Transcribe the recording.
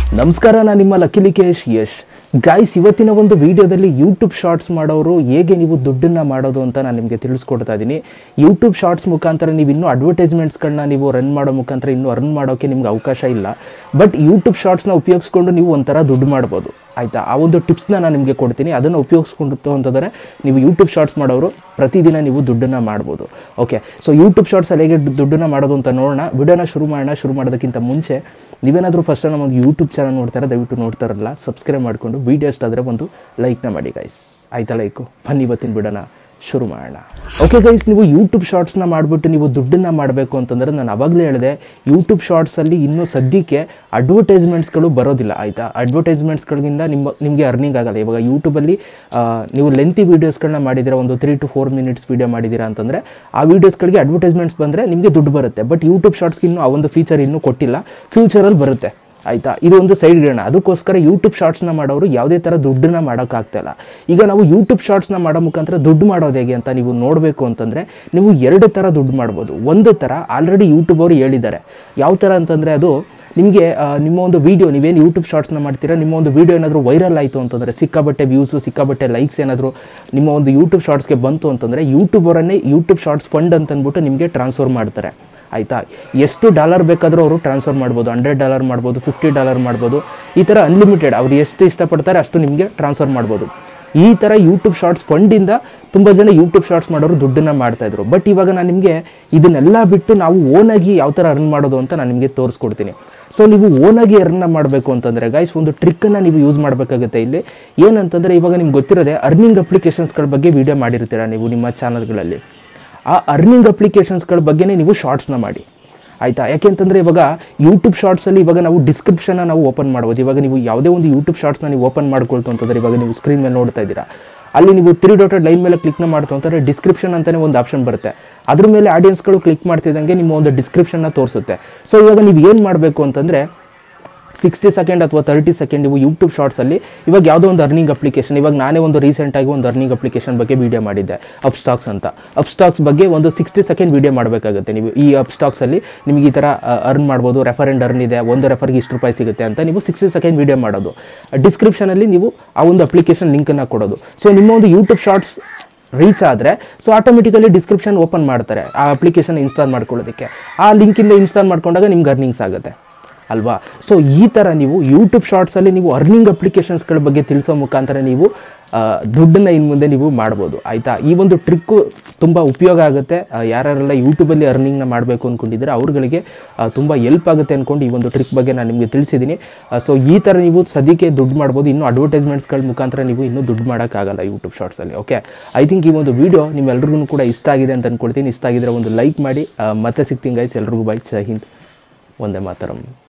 ನಮಸ್ಕಾರ ನಾನು ನಿಮ್ಮ ಲಕಿಲಿಕೇಶ್ ಯಶ್ ಗಾಯ್ಸ್ ಇವತ್ತಿನ ಒಂದು ವಿಡಿಯೋದಲ್ಲಿ ಯೂಟ್ಯೂಬ್ ಶಾರ್ಟ್ಸ್ ಮಾಡೋರು ಹೇಗೆ ನೀವು ದುಡ್ಡನ್ನ ಮಾಡೋದು ಅಂತ ನಾನು ನಿಮಗೆ ತಿಳಿಸ್ಕೊಡ್ತಾ ಇದ್ದೀನಿ ಯೂಟ್ಯೂಬ್ ಶಾರ್ಟ್ಸ್ ಮುಖಾಂತರ ನೀವು ಇನ್ನೂ ಅಡ್ವರ್ಟೈಸ್ಮೆಂಟ್ಸ್ಗಳನ್ನ ನೀವು ರನ್ ಮಾಡೋ ಮುಖಾಂತರ ಇನ್ನೂ ಅರ್ನ್ ಮಾಡೋಕ್ಕೆ ನಿಮ್ಗೆ ಅವಕಾಶ ಇಲ್ಲ ಬಟ್ ಯೂಟ್ಯೂಬ್ ಶಾರ್ಟ್ಸ್ನ ಉಪಯೋಗಿಸ್ಕೊಂಡು ನೀವು ಒಂಥರ ದುಡ್ಡು ಮಾಡ್ಬೋದು ಆಯಿತಾ ಆ ಒಂದು ಟಿಪ್ಸ್ನ ನಾನು ನಿಮಗೆ ಕೊಡ್ತೀನಿ ಅದನ್ನು ಉಪಯೋಗಿಸ್ಕೊಂಡು ಅಂತಂದರೆ ನೀವು ಯೂಟ್ಯೂಬ್ ಶಾರ್ಟ್ಸ್ ಮಾಡೋರು ಪ್ರತಿದಿನ ನೀವು ದುಡ್ಡನ್ನು ಮಾಡ್ಬೋದು ಓಕೆ ಸೊ ಯೂಟ್ಯೂಬ್ ಶಾರ್ಟ್ಸಲ್ಲಿ ಹೇಗೆ ದು- ದುಡ್ಡನ್ನ ಮಾಡೋದು ಅಂತ ನೋಡೋಣ ವಿಡಿಯೋನ ಶುರು ಮಾಡೋಣ ಶುರು ಮಾಡೋದಕ್ಕಿಂತ ಮುಂಚೆ ನೀವೇನಾದರೂ ಫಸ್ಟ್ ನಮ್ಮ ಒಂದು ಯೂಟ್ಯೂಬ್ ಚಾನಲ್ ನೋಡ್ತಾರೆ ದಯವಿಟ್ಟು ನೋಡ್ತಾರಲ್ಲ ಸಬ್ಸ್ಕ್ರೈಬ್ ಮಾಡಿಕೊಂಡು ವೀಡಿಯೋ ಇಷ್ಟ ಆದರೆ ಒಂದು ಲೈಕ್ನ ಮಾಡಿ ಗೈಸ್ ಆಯ್ತಾ ಲೈಕು ಬನ್ನಿ ಇವತ್ತಿನ ವಿಡಿಯೋನ ಶುರು ಮಾಡೋಣ ಓಕೆ ಗೈಸ್ ನೀವು ಯೂಟ್ಯೂಬ್ ಶಾರ್ಟ್ಸ್ನ ಮಾಡಿಬಿಟ್ಟು ನೀವು ದುಡ್ಡನ್ನ ಮಾಡಬೇಕು ಅಂತಂದರೆ ನಾನು ಅವಾಗಲೇ ಹೇಳಿದೆ ಯೂಟ್ಯೂಬ್ ಶಾರ್ಟ್ಸಲ್ಲಿ ಇನ್ನೂ ಸದ್ಯಕ್ಕೆ ಅಡ್ವರ್ಟೈಸ್ಮೆಂಟ್ಸ್ಗಳು ಬರೋದಿಲ್ಲ ಆಯಿತಾ ಅಡ್ವರ್ಟೈಸ್ಮೆಂಟ್ಸ್ಗಳಿಂದ ನಿಮ್ಮ ನಿಮಗೆ ಅರ್ನಿಂಗ್ ಆಗಲ್ಲ ಇವಾಗ ಯೂಟ್ಯೂಬಲ್ಲಿ ಆ, ನೀವು ಲೆಂತಿ ವೀಡಿಯೋಸ್ಗಳನ್ನ ಮಾಡಿದ್ದೀರಾ ಒಂದು three two four minutes video ಮಾಡಿದ್ದೀರಾ ಅಂತಂದರೆ ಆ ವೀಡಿಯೋಸ್ಗಳಿಗೆ ಅಡ್ವರ್ಟೈಸ್ಮೆಂಟ್ಸ್ ಬಂದರೆ ನಿಮಗೆ ದುಡ್ಡು ಬರುತ್ತೆ ಬಟ್ ಯೂಟ್ಯೂಬ್ ಶಾರ್ಟ್ಸ್ಗೆ ಇನ್ನೂ ಆ ಒಂದು ಫೀಚರ್ ಇನ್ನೂ ಕೊಟ್ಟಿಲ್ಲ ಫ್ಯೂಚರಲ್ಲಿ ಬರುತ್ತೆ ಆಯಿತಾ ಇದು ಒಂದು ಸೈಡ್ ಇಡೋಣ ಅದಕ್ಕೋಸ್ಕರ ಯೂಟ್ಯೂಬ್ ಶಾರ್ಟ್ಸ್ನ ಮಾಡೋರು ಯಾವುದೇ ಥರ ದುಡ್ಡನ್ನ ಮಾಡೋಕ್ಕಾಗ್ತಾಯಿಲ್ಲ ಈಗ ನಾವು ಯೂಟ್ಯೂಬ್ ಶಾರ್ಟ್ಸ್ನ ಮಾಡೋ ಮುಖಾಂತರ ದುಡ್ಡು ಮಾಡೋದು ಹೇಗೆ ಅಂತ ನೀವು ನೋಡಬೇಕು ಅಂತಂದರೆ ನೀವು ಎರಡು ಥರ ದುಡ್ಡು ಮಾಡ್ಬೋದು ಒಂದು ಥರ ಆಲ್ರೆಡಿ ಯೂಟ್ಯೂಬ್ ಅವರು ಹೇಳಿದ್ದಾರೆ ಯಾವ ಥರ ಅಂತಂದರೆ ಅದು ನಿಮಗೆ ನಿಮ್ಮ ಒಂದು ವೀಡಿಯೋ ನೀವೇನು ಯೂಟ್ಯೂಬ್ ಶಾರ್ಟ್ಸ್ನ ಮಾಡ್ತೀರಾ ನಿಮ್ಮ ಒಂದು ವೀಡಿಯೋ ಏನಾದರೂ ವೈರಲ್ ಆಯಿತು ಅಂತಂದರೆ ಸಿಕ್ಕಾಬಟ್ಟೆ ವ್ಯೂಸು ಸಿಕ್ಕಾಬಟ್ಟೆ ಲೈಕ್ಸ್ ಏನಾದರೂ ನಿಮ್ಮ ಒಂದು ಯೂಟ್ಯೂಬ್ ಶಾರ್ಟ್ಸ್ಗೆ ಬಂತು ಅಂತಂದರೆ ಯೂಟ್ಯೂಬ್ ಅವರನ್ನೇ ಯೂಟ್ಯೂಬ್ ಶಾರ್ಟ್ಸ್ ಫಂಡ್ ಅಂತ ಅಂದ್ಬಿಟ್ಟು ನಿಮಗೆ ಟ್ರಾನ್ಸ್ಫರ್ ಮಾಡ್ತಾರೆ ಆಯಿತಾ ಎಷ್ಟು ಡಾಲರ್ ಬೇಕಾದರೂ ಅವರು ಟ್ರಾನ್ಸ್ಫರ್ ಮಾಡ್ಬೋದು ಹಂಡ್ರೆಡ್ ಡಾಲರ್ ಮಾಡ್ಬೋದು ಫಿಫ್ಟಿ ಡಾಲರ್ ಮಾಡ್ಬೋದು ಈ ಥರ ಅನ್ಲಿಮಿಟೆಡ್ ಅವ್ರು ಎಷ್ಟು ಇಷ್ಟಪಡ್ತಾರೆ ಅಷ್ಟು ನಿಮಗೆ ಟ್ರಾನ್ಸ್ಫರ್ ಮಾಡ್ಬೋದು ಈ ಥರ ಯೂಟ್ಯೂಬ್ ಶಾರ್ಟ್ಸ್ ಫಂಡಿಂದ ತುಂಬ ಜನ ಯೂಟ್ಯೂಬ್ ಶಾರ್ಟ್ಸ್ ಮಾಡೋರು ದುಡ್ಡನ್ನು ಮಾಡ್ತಾಯಿದ್ರು ಬಟ್ ಇವಾಗ ನಾನು ನಿಮಗೆ ಇದನ್ನೆಲ್ಲ ಬಿಟ್ಟು ನಾವು ಓನಾಗಿ ಯಾವ ಥರ ಅರ್ನ್ ಮಾಡೋದು ಅಂತ ನಾನು ನಿಮಗೆ ತೋರಿಸ್ಕೊಡ್ತೀನಿ ಸೊ ನೀವು ಓನಾಗಿ ಅರ್ನ ಮಾಡಬೇಕು ಅಂತಂದರೆ ಗೈಸ್ ಒಂದು ಟ್ರಿಕ್ಕನ್ನು ನೀವು ಯೂಸ್ ಮಾಡಬೇಕಾಗುತ್ತೆ ಇಲ್ಲಿ ಏನಂತಂದರೆ ಇವಾಗ ನಿಮ್ಗೆ ಗೊತ್ತಿರೋದೆ ಅರ್ನಿಂಗ್ ಅಪ್ಲಿಕೇಶನ್ಸ್ಗಳ ಬಗ್ಗೆ ವೀಡಿಯೋ ಮಾಡಿರ್ತೀರಾ ನೀವು ನಿಮ್ಮ ಚಾನಲ್ಗಳಲ್ಲಿ ಆ ಅರ್ನಿಂಗ್ ಅಪ್ಲಿಕೇಶನ್ಸ್ಗಳ ಬಗ್ಗೆನೇ ನೀವು ಶಾರ್ಟ್ಸ್ನ ಮಾಡಿ ಆಯಿತಾ ಯಾಕೆಂತಂದರೆ ಇವಾಗ ಯೂಟ್ಯೂಬ್ ಶಾರ್ಟ್ಸಲ್ಲಿ ಇವಾಗ ನಾವು ಡಿಸ್ಕ್ರಿಪ್ಷನ್ನ ನಾವು ಓಪನ್ ಮಾಡ್ಬೋದು ಇವಾಗ ನೀವು ಯಾವುದೇ ಒಂದು ಯೂಟ್ಯೂಬ್ ಶಾರ್ಟ್ಸ್ನ ನೀವು ಓಪನ್ ಮಾಡ್ಕೊಳ್ತು ಅಂತಂದರೆ ಇವಾಗ ನೀವು ಸ್ಕ್ರೀನ್ ಮೇಲೆ ನೋಡ್ತಾ ಇದ್ದೀರಾ ಅಲ್ಲಿ ನೀವು ತ್ರೀ ಡಾಟೆಡ್ ಲೈನ್ ಮೇಲೆ ಕ್ಲಿಕ್ನ ಮಾಡ್ತು ಅಂತಂದರೆ ಡಿಸ್ಕ್ರಿಪ್ಷನ್ ಅಂತಲೇ ಒಂದು ಆಪ್ಷನ್ ಬರುತ್ತೆ ಅದ್ರ ಮೇಲೆ ಆಡಿಯನ್ಸ್ಗಳು ಕ್ಲಿಕ್ ಮಾಡ್ತಿದ್ದಂಗೆ ನಿಮ್ಮ ಒಂದು ಡಿಸ್ಕ್ರಿಪ್ಷನ್ನ ತೋರಿಸುತ್ತೆ ಸೊ ಇವಾಗ ನೀವು ಏನು ಮಾಡಬೇಕು ಅಂತಂದರೆ ಸಿಕ್ಸ್ಟಿ ಸೆಕೆಂಡ್ ಅಥವಾ ತರ್ಟಿ ಸೆಕೆಂಡ್ ನೀವು ಯೂಟ್ಯೂಬ್ ಶಾರ್ಟ್ಸಲ್ಲಿ ಇವಾಗ ಯಾವುದೋ ಒಂದು ಅರ್ನಿಂಗ್ ಅಪ್ಲಿಕೇಶನ್ ಇವಾಗ ನಾನೇ ಒಂದು ರೀಸೆಂಟಾಗಿ ಒಂದು ಅರ್ನಿಂಗ್ ಅಪ್ಲಿಕೇಶನ್ ಬಗ್ಗೆ ವೀಡಿಯೋ ಮಾಡಿದ್ದೆ ಅಪ್ ಸ್ಟಾಕ್ಸ್ ಅಂತ ಅಪ್ ಸ್ಟಾಕ್ಸ್ ಬಗ್ಗೆ ಒಂದು ಸಿಕ್ಸ್ಟಿ ಸೆಕೆಂಡ್ ವೀಡಿಯೋ ಮಾಡಬೇಕಾಗುತ್ತೆ ನೀವು ಈ ಅಪ್ ಸ್ಟಾಕ್ಸಲ್ಲಿ ನಿಮಗೆ ಈ ಥರ ಅರ್ನ್ ಮಾಡ್ಬೋದು ರೆಫರ್ ಆ್ಯಂಡ್ ಅರ್ನ್ ಇದೆ ಒಂದು ರೆಫರ್ಗೆ ಇಷ್ಟು ರೂಪಾಯಿ ಸಿಗುತ್ತೆ ಅಂತ ನೀವು ಸಿಕ್ಸ್ಟಿ ಸೆಕೆಂಡ್ ವೀಡಿಯೋ ಮಾಡೋದು ಡಿಸ್ಕ್ರಿಪ್ಷನಲ್ಲಿ ನೀವು ಆ ಒಂದು ಅಪ್ಲಿಕೇಶನ್ ಲಿಂಕನ್ನು ಕೊಡೋದು ಸೊ ನಿಮ್ಮ ಒಂದು ಯೂಟ್ಯೂಬ್ ಶಾರ್ಟ್ಸ್ ರೀಚ್ ಆದರೆ ಸೊ ಆಟೋಮೆಟಿಕಲಿ ಡಿಸ್ಕ್ರಿಪ್ಷನ್ ಓಪನ್ ಮಾಡ್ತಾರೆ ಆ ಅಪ್ಲಿಕೇಶನ್ ಇನ್ಸ್ಟಾಲ್ ಮಾಡ್ಕೊಳ್ಳೋದಕ್ಕೆ ಆ ಲಿಂಕಿಂದ ಇನ್ಸ್ಟಾಲ್ ಮಾಡ್ಕೊಂಡಾಗ ನಿಮ್ಗೆ ಅರ್ನಿಂಗ್ಸ್ ಆಗುತ್ತೆ ಅಲ್ವಾ ಸೊ ಈ ಥರ ನೀವು ಯೂಟ್ಯೂಬ್ ಶಾರ್ಟ್ಸಲ್ಲಿ ನೀವು ಅರ್ನಿಂಗ್ ಅಪ್ಲಿಕೇಶನ್ಸ್ಗಳ ಬಗ್ಗೆ ತಿಳಿಸೋ ಮುಖಾಂತರ ನೀವು ಆ, ದುಡ್ಡನ್ನ ಇನ್ನು ಮುಂದೆ ನೀವು ಮಾಡ್ಬೋದು ಆಯಿತಾ ಈ ಒಂದು ಟ್ರಿಕ್ಕು ತುಂಬ ಉಪಯೋಗ ಆಗುತ್ತೆ ಆ, ಯಾರ್ಯಾರೆಲ್ಲ ಯೂಟ್ಯೂಬಲ್ಲಿ ಅರ್ನಿಂಗ್ನ ಮಾಡಬೇಕು ಅಂದ್ಕೊಂಡಿದ್ರೆ ಅವ್ರುಗಳಿಗೆ ತುಂಬ ಎಲ್ಪ್ ಆಗುತ್ತೆ ಅಂದ್ಕೊಂಡು ಈ ಒಂದು ಟ್ರಿಕ್ ಬಗ್ಗೆ ನಾನು ನಿಮಗೆ ತಿಳಿಸಿದ್ದೀನಿ ಸೊ ಈ ಥರ ನೀವು ಸದ್ಯಕ್ಕೆ ದುಡ್ಡು ಮಾಡ್ಬೋದು ಇನ್ನೂ ಅಡ್ವರ್ಟೈಸ್ಮೆಂಟ್ಸ್ಗಳ ಮುಖಾಂತರ ನೀವು ಇನ್ನೂ ದುಡ್ಡು ಮಾಡೋಕ್ಕಾಗಲ್ಲ ಯೂಟ್ಯೂಬ್ ಶಾರ್ಟ್ಸಲ್ಲಿ ಓಕೆ ಐ ಥಿಂಕ್ ಈ ಒಂದು ವಿಡಿಯೋ ನಿಮ್ಮೆಲ್ರಿಗೂ ಕೂಡ ಇಷ್ಟ ಆಗಿದೆ ಅಂತ ಅಂದ್ಕೊಳ್ತೀನಿ ಇಷ್ಟ ಆಗಿದ್ರೆ ಒಂದು ಲೈಕ್ ಮಾಡಿ ಆ, ಮತ್ತೆ ಸಿಗ್ತೀನಿ ಗೈಸ್ ಎಲ್ರಿಗೂ ಬೈ ಜೈ ಹಿಂದ್ ಒಂದೇ ಮಾತರಂ